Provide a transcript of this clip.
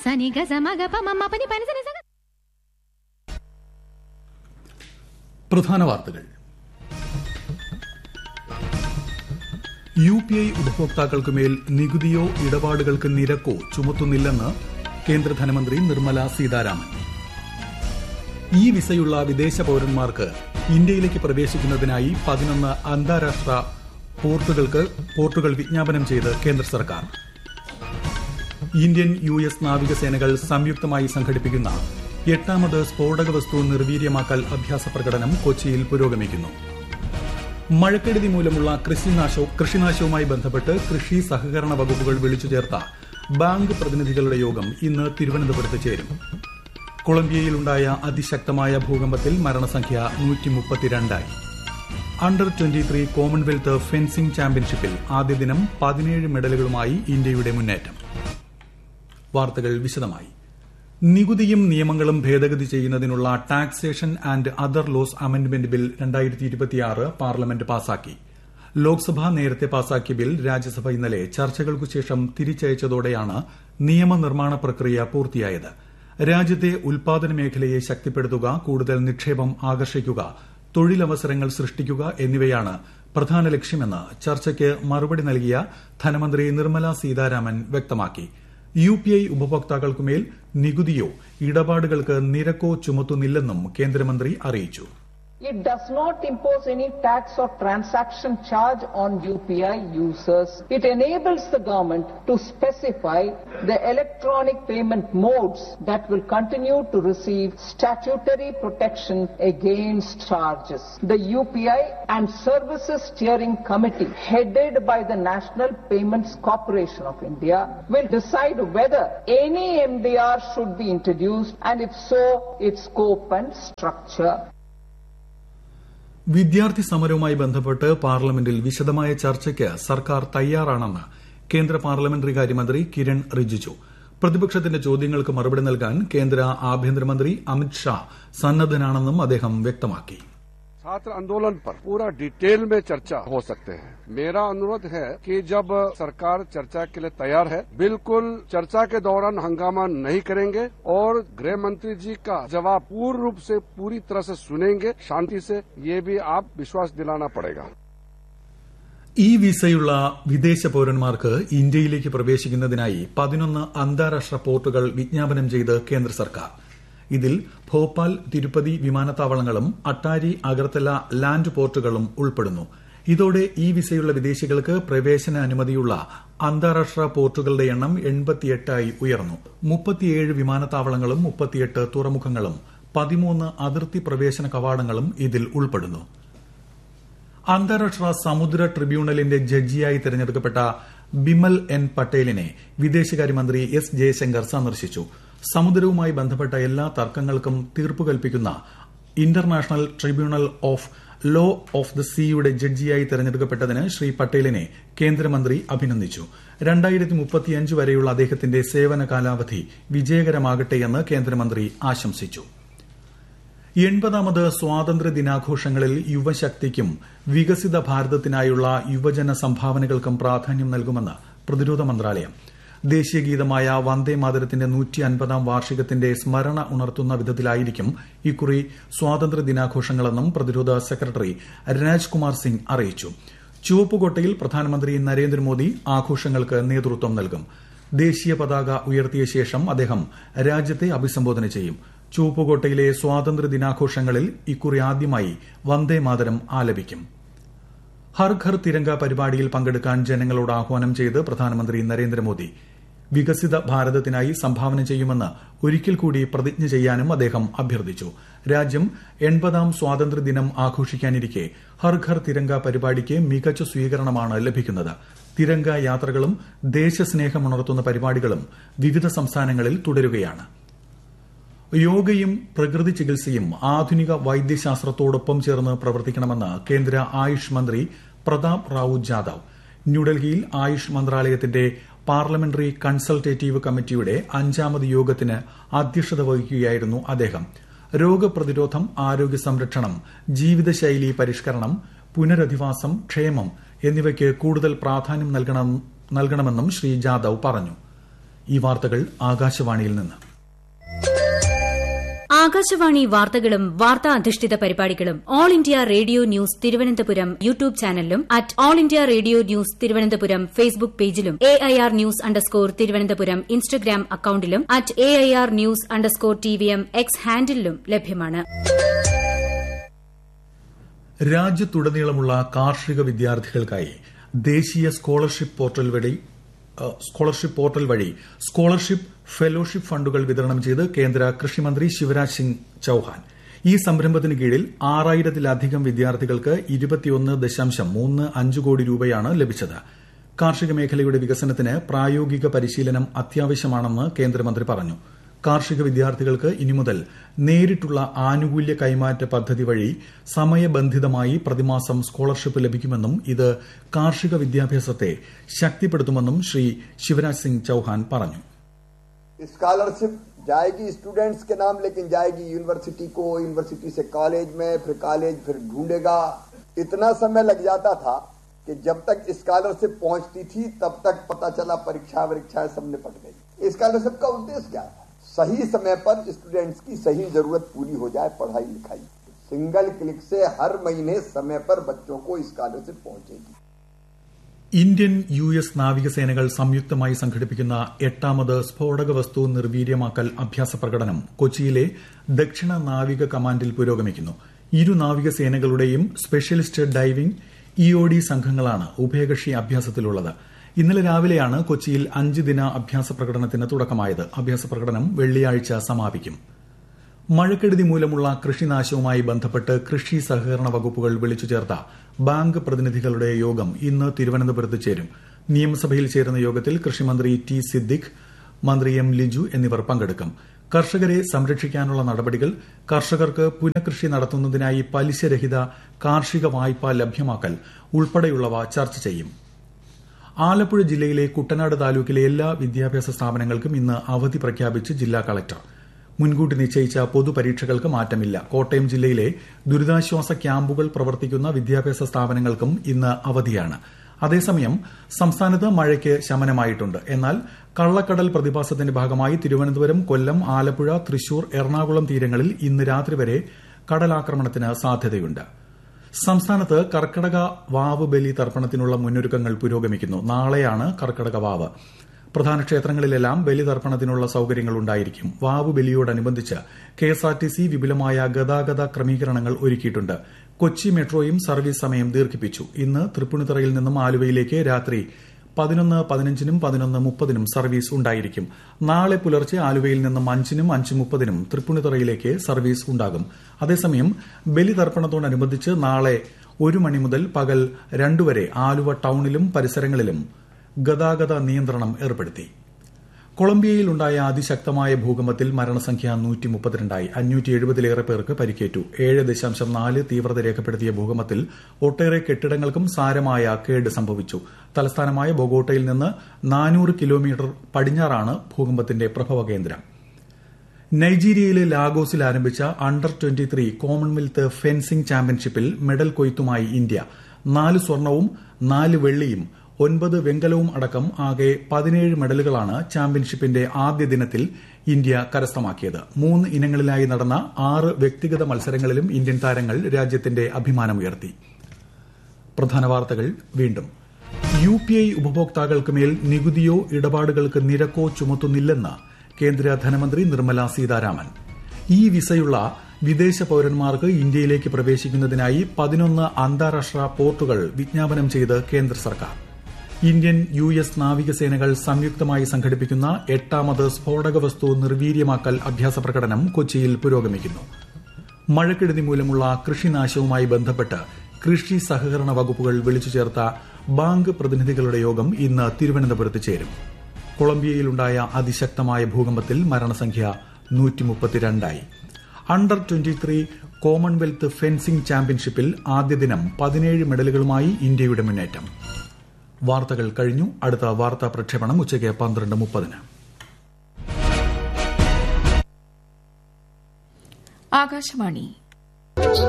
సని గ సమ గ ప మమ్మ పని పని సని సగ പ്രധാന വാർത്തകൾ യു പി ഐ ഉപഭോക്താക്കൾക്ക് മേൽ നികുതിയോ ഇടപാടുകൾക്ക് നിരക്കോ ചുമത്തുന്നില്ലെന്ന് കേന്ദ്ര ധനമന്ത്രി നിർമ്മല സീതാരാമൻ ഈ വിസയുള്ള വിദേശ പൌരന്മാർക്ക് ഇന്ത്യയിലേക്ക് പ്രവേശിക്കുന്നതിനായി പതിനൊന്ന് അന്താരാഷ്ട്ര പോർട്ടുകൾക്ക് പോർട്ടുകൾ വിജ്ഞാപനം ചെയ്ത് കേന്ദ്ര സർക്കാർ ഇന്ത്യൻ യു എസ് നാവികസേനകൾ സംയുക്തമായി സംഘടിപ്പിക്കുന്ന എട്ടാമത് സ്ഫോടക വസ്തു നിർവീര്യമാക്കൽ അഭ്യാസ പ്രകടനം കൊച്ചിയിൽ പുരോഗമിക്കുന്നു മഴക്കെടുതി മൂലമുള്ള കൃഷിനാശോ കൃഷിനാശവുമായി ബന്ധപ്പെട്ട് കൃഷി സഹകരണ വകുപ്പുകൾ വിളിച്ചു ചേർത്ത ബാങ്ക് പ്രതിനിധികളുടെ യോഗം ഇന്ന് തിരുവനന്തപുരത്ത് ചേരും കൊളംബിയയിലുണ്ടായ അതിശക്തമായ ഭൂകമ്പത്തിൽ മരണസംഖ്യ നൂറ്റി മുപ്പത്തിരണ്ടായി under twenty three Commonwealth fencing ചാമ്പ്യൻഷിപ്പിൽ ആദ്യ ദിനം പതിനേഴ് മെഡലുകളുമായി ഇന്ത്യയുടെ മുന്നേറ്റം വാർത്തകൾ വിശദമായി നികുതിയും നിയമങ്ങളും ഭേദഗതി ചെയ്യുന്നതിനുള്ള taxation and other laws amendment bill parliament പാസാക്കി ലോക്സഭ നേരത്തെ പാസാക്കിയ ബിൽ രാജ്യസഭ ഇന്നലെ ചർച്ചകൾക്കു ശേഷം തിരിച്ചയച്ചതോടെയാണ് നിയമനിർമ്മാണ പ്രക്രിയ പൂർത്തിയായത് രാജ്യത്തെ ഉൽപാദന മേഖലയെ ശക്തിപ്പെടുത്തുക കൂടുതൽ നിക്ഷേപം ആകർഷിക്കുക തൊഴിലവസരങ്ങൾ സൃഷ്ടിക്കുക എന്നിവയാണ് പ്രധാന ലക്ഷ്യമെന്ന് ചർച്ചയ്ക്ക് മറുപടി നൽകിയ ധനമന്ത്രി നിർമ്മല സീതാരാമൻ വ്യക്തമാക്കി യു പി ഐ ഉപഭോക്താക്കൾക്കുമേൽ നികുതിയോ ഇടപാടുകൾക്ക് നിരക്കോ ചുമത്തുന്നില്ലെന്നും കേന്ദ്രമന്ത്രി അറിയിച്ചു It does not impose any tax or transaction charge on UPI users. It enables the government to specify the electronic payment modes that will continue to receive statutory protection against charges. The UPI and Services Steering Committee, headed by the National Payments Corporation of India, will decide whether any MDR should be introduced and if so, its scope and structure. വിദ്യാർത്ഥി സമരവുമായി ബന്ധപ്പെട്ട് പാർലമെന്റിൽ വിശദമായ ചർച്ചയ്ക്ക് സർക്കാർ തയ്യാറാണെന്ന് കേന്ദ്ര parliamentary കാര്യമന്ത്രി കിരൺ റിജിജു പ്രതിപക്ഷത്തിന്റെ ചോദ്യങ്ങൾക്ക് മറുപടി നൽകാൻ കേന്ദ്ര ആഭ്യന്തരമന്ത്രി അമിത് ഷാ സന്നദ്ധനാണെന്നും അദ്ദേഹം വ്യക്തമാക്കി छात्र आंदोलन पर पूरा डिटेल में चर्चा हो सकते हैं मेरा अनुरोध है कि जब सरकार चर्चा के लिए तैयार है बिल्कुल चर्चा के दौरान हंगामा नहीं करेंगे और गृह मंत्री जी का जवाब पूर्ण रूप से पूरी तरह से सुनेंगे शांति से ये भी आप विश्वास दिलाना पड़ेगा ഈ വിസയുള്ള വിദേശ പൌരന്മാർക്ക് ഇന്ത്യയിലേക്ക് പ്രവേശിക്കുന്നതിനായി പതിനൊന്ന് അന്താരാഷ്ട്ര പോർട്ടുകൾ വിജ്ഞാപനം ചെയ്ത് കേന്ദ്ര സർക്കാർ ഇതിൽ ഭോപ്പാൽ തിരുപ്പതി വിമാനത്താവളങ്ങളും അട്ടാരി അഗർത്തല ലാൻഡ് പോർട്ടുകളും ഉൾപ്പെടുന്നു ഇതോടെ ഈ വിസയുള്ള വിദേശികൾക്ക് പ്രവേശന അനുമതിയുള്ള അന്താരാഷ്ട്ര പോർട്ടുകളുടെ എണ്ണം എൺപത്തിയെട്ടായി ഉയർന്നു മുപ്പത്തിയേഴ് വിമാനത്താവളങ്ങളും മുപ്പത്തിയെട്ട് തുറമുഖങ്ങളും പതിമൂന്ന് അതിർത്തി പ്രവേശന കവാടങ്ങളും ഇതിൽ ഉൾപ്പെടുന്നു അന്താരാഷ്ട്ര സമുദ്ര ട്രിബ്യൂണലിന്റെ ജഡ്ജിയായി തെരഞ്ഞെടുക്കപ്പെട്ട ബിമൽ എൻ പട്ടേലിനെ വിദേശകാര്യമന്ത്രി എസ് ജയശങ്കർ സന്ദർശിച്ചു സമുദ്രവുമായി ബന്ധപ്പെട്ട എല്ലാ തർക്കങ്ങൾക്കും തീർപ്പ് കൽപ്പിക്കുന്ന international tribunal of law of the സീയുടെ ജഡ്ജിയായി തെരഞ്ഞെടുക്കപ്പെട്ടതിന് ശ്രീ പട്ടേലിനെ കേന്ദ്രമന്ത്രി അഭിനന്ദിച്ചു വരെയുള്ള അദ്ദേഹത്തിന്റെ സേവന കാലാവധി വിജയകരമാകട്ടെയെന്ന് കേന്ദ്രമന്ത്രി ആശംസിച്ചു എൺപതാമത് സ്വാതന്ത്ര്യ ദിനാഘോഷങ്ങളിൽ യുവശക്തിക്കും വികസിത ഭാരതത്തിനായുള്ള യുവജന സംഭാവനകൾക്കും പ്രാധാന്യം നൽകുമെന്ന് പ്രതിരോധ മന്ത്രാലയം ദേശീയ ഗീതമായ വന്ദേ മാതരത്തിന്റെ നൂറ്റി അൻപതാം വാർഷികത്തിന്റെ സ്മരണ ഉണർത്തുന്ന വിധത്തിലായിരിക്കും ഇക്കുറി സ്വാതന്ത്ര്യ ദിനാഘോഷങ്ങളെന്നും പ്രതിരോധ സെക്രട്ടറി രാജ്കുമാർ സിംഗ് അറിയിച്ചു ചുവപ്പുകോട്ടയിൽ പ്രധാനമന്ത്രി നരേന്ദ്രമോദി ആഘോഷങ്ങൾക്ക് നേതൃത്വം നൽകും ദേശീയ പതാക ഉയർത്തിയ ശേഷം അദ്ദേഹം രാജ്യത്തെ അഭിസംബോധന ചെയ്യും ചുവപ്പുകോട്ടയിലെ സ്വാതന്ത്ര്യ ദിനാഘോഷങ്ങളിൽ ഇക്കുറി ആദ്യമായി വന്ദേ മാതരം ആലപിക്കും ഹർ ഘർ തിരങ്ക പരിപാടിയിൽ പങ്കെടുക്കാൻ ജനങ്ങളോട് ആഹ്വാനം ചെയ്ത് പ്രധാനമന്ത്രി നരേന്ദ്രമോദി വികസിത ഭാരതത്തിനായി സംഭാവന ചെയ്യുമെന്ന് ഒരിക്കൽ കൂടി പ്രതിജ്ഞ ചെയ്യാനും അദ്ദേഹം അഭ്യർത്ഥിച്ചു രാജ്യം എൺപതാം സ്വാതന്ത്ര്യദിനം ആഘോഷിക്കാനിരിക്കെ ഹർ ഘർ തിരങ്ക പരിപാടിക്ക് മികച്ച സ്വീകരണമാണ് ലഭിക്കുന്നത് തിരങ്ക യാത്രകളും ദേശസ്നേഹമുണർത്തുന്ന പരിപാടികളും വിവിധ സംസ്ഥാനങ്ങളിൽ തുടരുകയാണ് യോഗയും പ്രകൃതി ചികിത്സയും ആധുനിക വൈദ്യശാസ്ത്രത്തോടൊപ്പം ചേർന്ന് പ്രവർത്തിക്കണമെന്ന് കേന്ദ്ര ആയുഷ് മന്ത്രി പ്രതാപ് റാവു ജാദവ് ന്യൂഡൽഹിയിൽ ആയുഷ് മന്ത്രാലയത്തിന്റെ പാർലമെന്ററി കൺസൾട്ടേറ്റീവ് കമ്മിറ്റിയുടെ അഞ്ചാമത് യോഗത്തിന് അധ്യക്ഷത വഹിക്കുകയായിരുന്നു അദ്ദേഹം രോഗപ്രതിരോധം ആരോഗ്യ സംരക്ഷണം ജീവിതശൈലി പരിഷ്കരണം പുനരധിവാസം ക്ഷേമം എന്നിവയ്ക്ക് കൂടുതൽ പ്രാധാന്യം നൽകണമെന്നും ശ്രീ ജാദവ് പറഞ്ഞു ഈ വാർത്തകൾ ആകാശവാണിയിൽ നിന്ന് ആകാശവാണി വാർത്തകളും വാർത്താ അധിഷ്ഠിത പരിപാടികളും All India Radio news Thiruvananthapuram YouTube ചാനലിലും at All India Radio news Thiruvananthapuram Facebook പേജിലും A I R news underscore Thiruvananthapuram Instagram അക്കൌണ്ടിലും at A I R news underscore T V M X ഹാൻഡിലും ലഭ്യമാണ് രാജ്യത്തുടനീളമുള്ള കാർഷിക വിദ്യാർത്ഥികൾക്കായി ദേശീയ സ്കോളർഷിപ്പ് പോർട്ടൽ വഴി സ്കോളർഷിപ്പ് പോർട്ടൽ വഴി സ്കോളർഷിപ്പ് ഫെലോഷിപ്പ് ഫണ്ടുകൾ വിതരണം ചെയ്ത് കേന്ദ്ര കൃഷിമന്ത്രി ശിവരാജ് സിംഗ് ചൌഹാൻ ഈ സംരംഭത്തിന് കീഴിൽ ആറായിരത്തിലധികം വിദ്യാർത്ഥികൾക്ക് ഇരുപത്തിയൊന്ന് ദശാംശം മൂന്ന് അഞ്ച് കോടി രൂപയാണ് ലഭിച്ചത് കാർഷിക മേഖലയുടെ വികസനത്തിന് പ്രായോഗിക പരിശീലനം അത്യാവശ്യമാണെന്ന് കേന്ദ്രമന്ത്രി പറഞ്ഞു കാർഷിക വിദ്യാർത്ഥികൾക്ക് ഇനി മുതൽ നേരിട്ടുള്ള ആനുകൂല്യ കൈമാറ്റ പദ്ധതി വഴി സമയബന്ധിതമായി പ്രതിമാസം സ്കോളർഷിപ്പ് ലഭിക്കുമെന്നും ഇത് കാർഷിക വിദ്യാഭ്യാസത്തെ ശക്തിപ്പെടുത്തുമെന്നും ശ്രീ ശിവരാജ് സിംഗ് ചൌഹാൻ പറഞ്ഞു स्कॉलरशिप जाएगी स्टूडेंट्स के नाम लेकिन जाएगी यूनिवर्सिटी को यूनिवर्सिटी से कॉलेज में फिर कॉलेज फिर ढूंढेगा इतना समय लग जाता था कि जब तक स्कॉलरशिप पहुंचती थी तब तक पता चला परीक्षा वरीक्षाएं सब निपट गई स्कॉलरशिप का उद्देश्य क्या था सही समय पर स्टूडेंट्स की सही जरूरत पूरी हो जाए पढ़ाई लिखाई सिंगल क्लिक से हर महीने समय पर बच्चों को स्कॉलरशिप पहुंचेगी ഇന്ത്യൻ യു എസ് നാവികസേനകൾ സംയുക്തമായി സംഘടിപ്പിക്കുന്ന എട്ടാമത് സ്ഫോടക വസ്തു നിർവീര്യമാക്കൽ അഭ്യാസ പ്രകടനം കൊച്ചിയിലെ ദക്ഷിണ നാവിക കമാൻഡിൽ പുരോഗമിക്കുന്നു ഇരു നാവികസേനകളുടെയും സ്പെഷ്യലിസ്റ്റ് ഡൈവിംഗ് ഇഒഡി സംഘങ്ങളാണ് ഉഭയകക്ഷി അഭ്യാസത്തിലുള്ളത് ഇന്നലെ രാവിലെയാണ് കൊച്ചിയിൽ അഞ്ച് ദിന അഭ്യാസ പ്രകടനത്തിന് തുടക്കമായത് അഭ്യാസ പ്രകടനം വെള്ളിയാഴ്ച സമാപിക്കും മഴക്കെടുതി മൂലമുള്ള കൃഷിനാശവുമായി ബന്ധപ്പെട്ട് കൃഷി സഹകരണ വകുപ്പുകൾ വിളിച്ചു ചേർത്ത ബാങ്ക് പ്രതിനിധികളുടെ യോഗം ഇന്ന് തിരുവനന്തപുരത്ത് ചേരും നിയമസഭയിൽ ചേരുന്ന യോഗത്തിൽ കൃഷിമന്ത്രി ടി സിദ്ദിഖ് മന്ത്രി എം ലിജു എന്നിവർ പങ്കെടുക്കും കർഷകരെ സംരക്ഷിക്കാനുള്ള നടപടികൾ കർഷകർക്ക് പുനഃകൃഷി നടത്തുന്നതിനായി പലിശരഹിത കാർഷിക വായ്പ ലഭ്യമാക്കൽ ഉൾപ്പെടെയുള്ളവ ചർച്ച ചെയ്യും ആലപ്പുഴ ജില്ലയിലെ കുട്ടനാട് താലൂക്കിലെ എല്ലാ വിദ്യാഭ്യാസ സ്ഥാപനങ്ങൾക്കും ഇന്ന് അവധി പ്രഖ്യാപിച്ച് ജില്ലാ കളക്ടർ മുൻകൂട്ടി നിശ്ചയിച്ച പൊതുപരീക്ഷകൾക്ക് മാറ്റമില്ല കോട്ടയം ജില്ലയിലെ ദുരിതാശ്വാസ ക്യാമ്പുകൾ പ്രവർത്തിക്കുന്ന വിദ്യാഭ്യാസ സ്ഥാപനങ്ങൾക്കും ഇന്ന് അവധിയാണ് അതേസമയം സംസ്ഥാനത്ത് മഴയ്ക്ക് ശമനമായിട്ടുണ്ട് എന്നാൽ കള്ളക്കടൽ പ്രതിഭാസത്തിന്റെ ഭാഗമായി തിരുവനന്തപുരം കൊല്ലം ആലപ്പുഴ തൃശൂർ എറണാകുളം തീരങ്ങളിൽ ഇന്ന് രാത്രി വരെ കടലാക്രമണത്തിന് സാധ്യതയുണ്ട് സംസ്ഥാനത്ത് കർക്കടക വാവ് ബലി തർപ്പണത്തിനുള്ള മുന്നൊരുക്കങ്ങൾ പുരോഗമിക്കുന്നു നാളെയാണ് കർക്കടക വാവ് പ്രധാന ക്ഷേത്രങ്ങളിലെല്ലാം ബലിതർപ്പണത്തിനുള്ള സൌകര്യങ്ങൾ ഉണ്ടായിരിക്കും വാവു ബലിയോടനുബന്ധിച്ച് കെഎസ്ആർടിസി വിപുലമായ ഗതാഗത ക്രമീകരണങ്ങൾ ഒരുക്കിയിട്ടുണ്ട് കൊച്ചി മെട്രോയും സർവീസ് സമയം ദീർഘിപ്പിച്ചു ഇന്ന് തൃപ്പൂണിത്തുറയിൽ നിന്നും ആലുവയിലേക്ക് രാത്രി പതിനൊന്ന് പതിനഞ്ചിനും പതിനൊന്ന് മുപ്പതിനും സർവീസ് ഉണ്ടായിരിക്കും നാളെ പുലർച്ചെ ആലുവയിൽ നിന്നും അഞ്ചിനും അഞ്ച് മുപ്പതിനും തൃപ്പൂണിത്തുറയിലേക്ക് സർവീസ് ഉണ്ടാകും അതേസമയം ബലിതർപ്പണത്തോടനുബന്ധിച്ച് നാളെ ഒരു മണി മുതൽ പകൽ രണ്ടുവരെ ആലുവ ടൌണിലും പരിസരങ്ങളിലും ഗതാഗത നിയന്ത്രണം ഏർപ്പെടുത്തി കൊളംബിയയിലുണ്ടായ അതിശക്തമായ ഭൂകമ്പത്തിൽ മരണസംഖ്യ നൂറ്റി മുപ്പത്തിരണ്ടായി അഞ്ഞൂറ്റി എഴുപതിലേറെ പേർക്ക് പരിക്കേറ്റു ഏഴ് ദശാംശം നാല് തീവ്രത രേഖപ്പെടുത്തിയ ഭൂകമ്പത്തിൽ ഒട്ടേറെ കെട്ടിടങ്ങൾക്കും സാരമായ കേട് സംഭവിച്ചു തലസ്ഥാനമായ ബൊഗോട്ടയിൽ നിന്ന് നാനൂറ് കിലോമീറ്റർ പടിഞ്ഞാറാണ് ഭൂകമ്പത്തിന്റെ പ്രഭവ കേന്ദ്രം നൈജീരിയയിലെ ലാഗോസിൽ ആരംഭിച്ച under twenty three Commonwealth fencing ചാമ്പ്യൻഷിപ്പിൽ മെഡൽ കൊയ്ത്തുമായി ഇന്ത്യ നാല് സ്വർണവും നാല് വെള്ളിയും ഒൻപത് വെങ്കലവും അടക്കം ആകെ പതിനേഴ് മെഡലുകളാണ് ചാമ്പ്യൻഷിപ്പിന്റെ ആദ്യ ദിനത്തിൽ ഇന്ത്യ കരസ്ഥമാക്കിയത് മൂന്ന് ഇനങ്ങളിലായി നടന്ന ആറ് വ്യക്തിഗത മത്സരങ്ങളിലും ഇന്ത്യൻ താരങ്ങൾ രാജ്യത്തിന്റെ അഭിമാനമുയർത്തി പ്രധാന വാർത്തകൾ വീണ്ടും യു പി ഐ ഉപഭോക്താക്കൾക്ക് മേൽ നികുതിയോ ഇടപാടുകൾക്ക് നിരക്കോ ചുമത്തുന്നില്ലെന്ന് കേന്ദ്ര ധനമന്ത്രി നിർമ്മല സീതാരാമൻ ഈ വിസയുള്ള വിദേശ പൌരന്മാർക്ക് ഇന്ത്യയിലേക്ക് പ്രവേശിക്കുന്നതിനായി പതിനൊന്ന് അന്താരാഷ്ട്ര പോർട്ടുകൾ വിജ്ഞാപനം ചെയ്ത് കേന്ദ്ര സർക്കാർ ഇന്ത്യൻ യു എസ് നാവികസേനകൾ സംയുക്തമായി സംഘടിപ്പിക്കുന്ന എട്ടാമത് സ്ഫോടക വസ്തു നിർവീര്യമാക്കൽ അഭ്യാസ പ്രകടനം കൊച്ചിയിൽ പുരോഗമിക്കുന്നു മഴക്കെടുതി മൂലമുള്ള കൃഷിനാശവുമായി ബന്ധപ്പെട്ട് കൃഷി സഹകരണ വകുപ്പുകൾ വിളിച്ചു ചേർത്ത ബാങ്ക് പ്രതിനിധികളുടെ യോഗം ഇന്ന് തിരുവനന്തപുരത്ത് ചേരും കൊളംബിയയിലുണ്ടായ അതിശക്തമായ ഭൂകമ്പത്തിൽ മരണസംഖ്യ നൂറ്റിമുപ്പത്തിരണ്ടായി under twenty three Commonwealth fencing ചാമ്പ്യൻഷിപ്പിൽ ആദ്യ ദിനം പതിനേഴ് മെഡലുകളുമായി ഇന്ത്യയുടെ മുന്നേറ്റം വാർത്തകൾ കഴിഞ്ഞു അടുത്ത വാർത്താ പ്രക്ഷേപണം ഉച്ചയ്ക്ക് പന്ത്രണ്ട് മുപ്പതിന് ആകാശവാണി